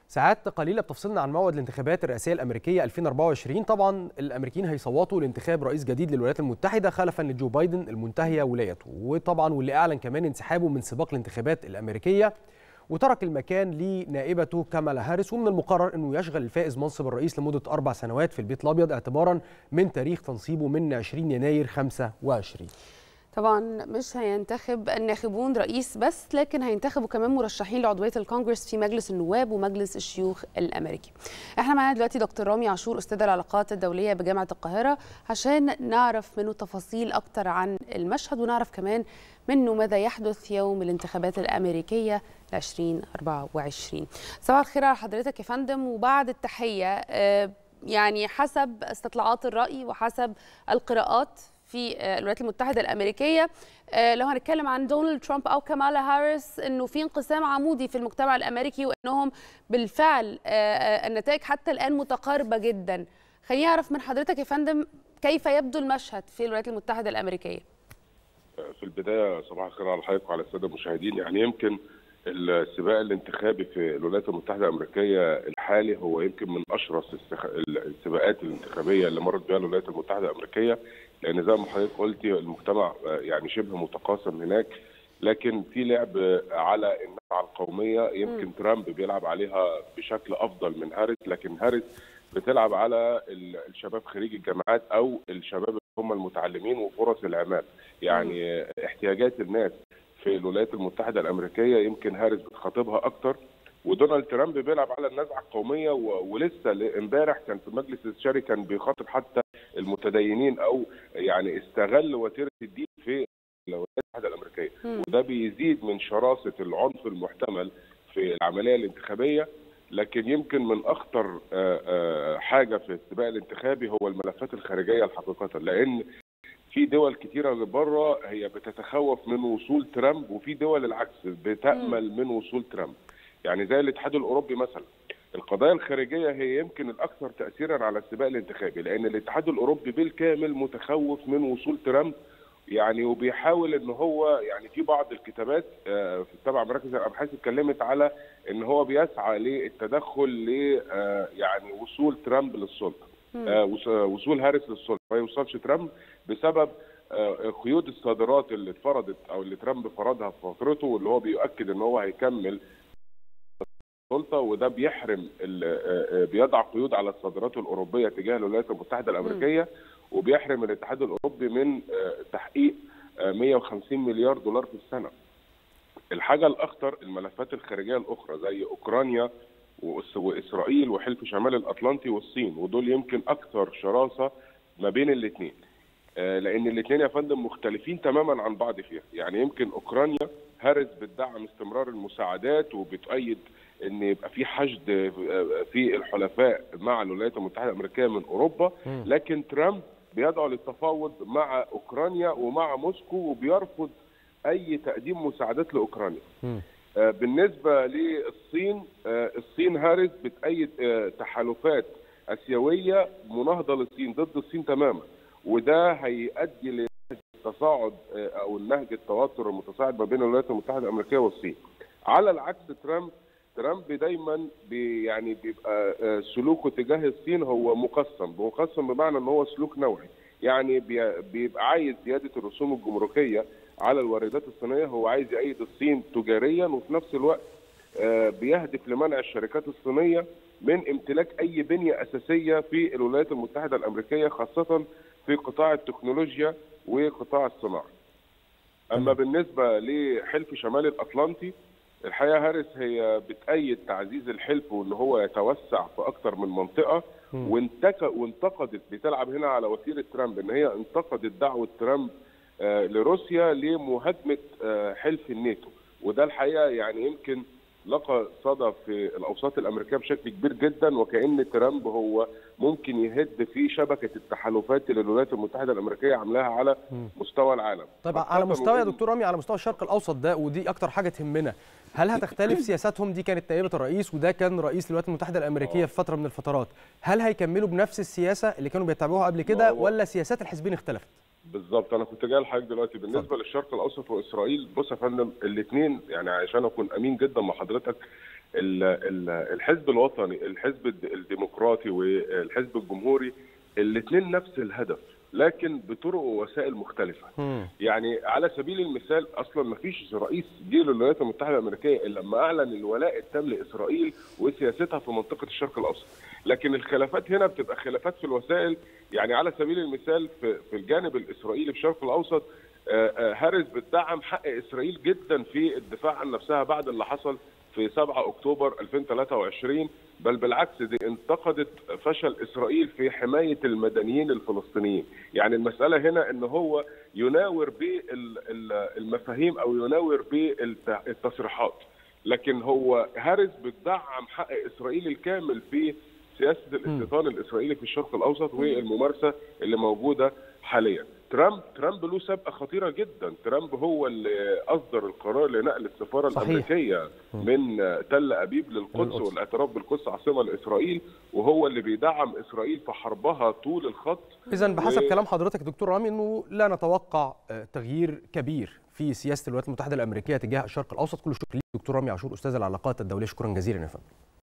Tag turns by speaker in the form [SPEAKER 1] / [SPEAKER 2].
[SPEAKER 1] ساعات قليله بتفصلنا عن موعد الانتخابات الرئاسيه الامريكيه 2024 طبعا الامريكيين هيصوتوا لانتخاب رئيس جديد للولايات المتحده خلفا لجو بايدن المنتهيه ولايته وطبعا واللي اعلن كمان انسحابه من سباق الانتخابات الامريكيه وترك المكان لنائبته كامالا هاريس ومن المقرر انه يشغل الفائز منصب الرئيس لمده اربع سنوات في البيت الابيض اعتبارا من تاريخ تنصيبه من 20 يناير 25
[SPEAKER 2] طبعا مش هينتخب الناخبون رئيس بس لكن هينتخبوا كمان مرشحين لعضويه الكونجرس في مجلس النواب ومجلس الشيوخ الامريكي. احنا معانا دلوقتي دكتور رامي عاشور استاذ العلاقات الدوليه بجامعه القاهره عشان نعرف منه تفاصيل اكتر عن المشهد ونعرف كمان منه ماذا يحدث يوم الانتخابات الامريكيه ل 2024. صباح الخير على حضرتك يا فندم وبعد التحيه يعني حسب استطلاعات الراي وحسب القراءات في الولايات المتحده الامريكيه لو هنتكلم عن دونالد ترامب او كامالا هاريس انه في انقسام عمودي في المجتمع الامريكي وانهم بالفعل النتائج حتى الان متقاربه جدا خليني اعرف من حضرتك يا فندم كيف يبدو المشهد في الولايات المتحده الامريكيه
[SPEAKER 3] في البدايه صباح الخير على حضرتك وعلى الساده المشاهدين يعني يمكن السباق الانتخابي في الولايات المتحده الامريكيه الحالي هو يمكن من اشرس السباقات الانتخابيه اللي مرت بها الولايات المتحده الامريكيه لان زي ما حضرتك قلتي المجتمع يعني شبه متقاسم هناك لكن في لعب على النزعه القوميه يمكن ترامب بيلعب عليها بشكل افضل من هاريس لكن هاريس بتلعب على الشباب خريج الجامعات او الشباب اللي هم المتعلمين وفرص العمال يعني احتياجات الناس في الولايات المتحده الامريكيه يمكن هاريس بتخاطبها اكتر ودونالد ترامب بيلعب على النزعه القوميه ولسه امبارح كان في مجلس الاستشاري كان بيخاطب حتى المتدينين او يعني استغل وتيره الدين في الولايات المتحده الامريكيه وده بيزيد من شراسه العنف المحتمل في العمليه الانتخابيه لكن يمكن من اخطر حاجه في السباق الانتخابي هو الملفات الخارجيه الحقيقه لان في دول كتيرة بره هي بتتخوف من وصول ترامب وفي دول العكس بتأمل من وصول ترامب يعني زي الاتحاد الأوروبي مثلا القضايا الخارجية هي يمكن الأكثر تأثيرا على السباق الانتخابي لأن الاتحاد الأوروبي بالكامل متخوف من وصول ترامب يعني وبيحاول ان هو يعني في بعض الكتابات تبع مراكز الابحاث اتكلمت على ان هو بيسعى للتدخل ل يعني وصول ترامب للسلطه وصول هاريس للسلطه ما يوصلش ترامب بسبب قيود الصادرات اللي اتفرضت او اللي ترامب فرضها في فترته واللي هو بيؤكد ان هو هيكمل السلطه وده بيحرم بيضع قيود على الصادرات الاوروبيه تجاه الولايات المتحده الامريكيه وبيحرم الاتحاد الاوروبي من تحقيق 150 مليار دولار في السنه. الحاجه الاخطر الملفات الخارجيه الاخرى زي اوكرانيا واسرائيل وحلف شمال الاطلنطي والصين ودول يمكن اكثر شراسه ما بين الاثنين. لان الاثنين يا فندم مختلفين تماما عن بعض فيها، يعني يمكن اوكرانيا هارس بتدعم استمرار المساعدات وبتؤيد ان يبقى في حشد في الحلفاء مع الولايات المتحده الامريكيه من اوروبا لكن ترامب بيدعو للتفاوض مع اوكرانيا ومع موسكو وبيرفض اي تقديم مساعدات لاوكرانيا. بالنسبه للصين الصين هارس بتأيد تحالفات اسيويه مناهضه للصين ضد الصين تماما وده هيؤدي لتصاعد او النهج التوتر المتصاعد ما بين الولايات المتحده الامريكيه والصين. على العكس ترامب ترامب دايما بي يعني بيبقى سلوكه تجاه الصين هو مقسم مقسم بمعنى ان هو سلوك نوعي يعني بيبقى عايز زياده الرسوم الجمركيه على الواردات الصينيه هو عايز يأيد الصين تجاريا وفي نفس الوقت بيهدف لمنع الشركات الصينيه من امتلاك اي بنيه اساسيه في الولايات المتحده الامريكيه خاصه في قطاع التكنولوجيا وقطاع الصناعه. اما بالنسبه لحلف شمال الاطلنطي الحقيقه هاريس هي بتأيد تعزيز الحلف وان هو يتوسع في اكثر من منطقه وانتك وانتقدت بتلعب هنا على وتيره ترامب ان هي انتقدت دعوه ترامب آه لروسيا لمهاجمه آه حلف الناتو وده الحقيقه يعني يمكن لقى صدى في الاوساط الامريكيه بشكل كبير جدا وكان ترامب هو ممكن يهد في شبكه التحالفات اللي الولايات المتحده الامريكيه عاملاها على مستوى العالم.
[SPEAKER 1] طيب على مستوى يا دكتور رامي على مستوى الشرق الاوسط ده ودي اكتر حاجه تهمنا، هل هتختلف سياساتهم دي كانت نائبه الرئيس وده كان رئيس الولايات المتحده الامريكيه في فتره من الفترات، هل هيكملوا بنفس السياسه اللي كانوا بيتبعوها قبل كده ولا سياسات الحزبين اختلفت؟
[SPEAKER 3] بالظبط انا كنت جاي لحضرتك دلوقتي بالنسبه فضل. للشرق الاوسط واسرائيل بص يا فندم الاثنين يعني عشان اكون امين جدا مع حضرتك الحزب الوطني الحزب الديمقراطي والحزب الجمهوري الاثنين نفس الهدف لكن بطرق ووسائل مختلفه م. يعني على سبيل المثال اصلا ما فيش رئيس جه للولايات المتحده الامريكيه الا لما اعلن الولاء التام لاسرائيل وسياستها في منطقه الشرق الاوسط لكن الخلافات هنا بتبقى خلافات في الوسائل يعني على سبيل المثال في, في الجانب الاسرائيلي في الشرق الاوسط هاريس بتدعم حق اسرائيل جدا في الدفاع عن نفسها بعد اللي حصل في 7 اكتوبر 2023 بل بالعكس دي انتقدت فشل اسرائيل في حمايه المدنيين الفلسطينيين، يعني المساله هنا ان هو يناور بالمفاهيم او يناور بالتصريحات، لكن هو هاريس بتدعم حق اسرائيل الكامل في سياسه الاستيطان الاسرائيلي في الشرق الاوسط والممارسه اللي موجوده حاليا. ترامب ترامب له سابقه خطيره جدا ترامب هو اللي اصدر القرار لنقل السفاره صحيح. الامريكيه من تل ابيب للقدس والاعتراف بالقدس عاصمه لاسرائيل وهو اللي بيدعم اسرائيل في حربها طول الخط
[SPEAKER 1] اذا بحسب و... كلام حضرتك دكتور رامي انه لا نتوقع تغيير كبير في سياسه الولايات المتحده الامريكيه تجاه الشرق الاوسط كل شكر ليك دكتور رامي عاشور استاذ العلاقات الدوليه شكرا جزيلا يا فندم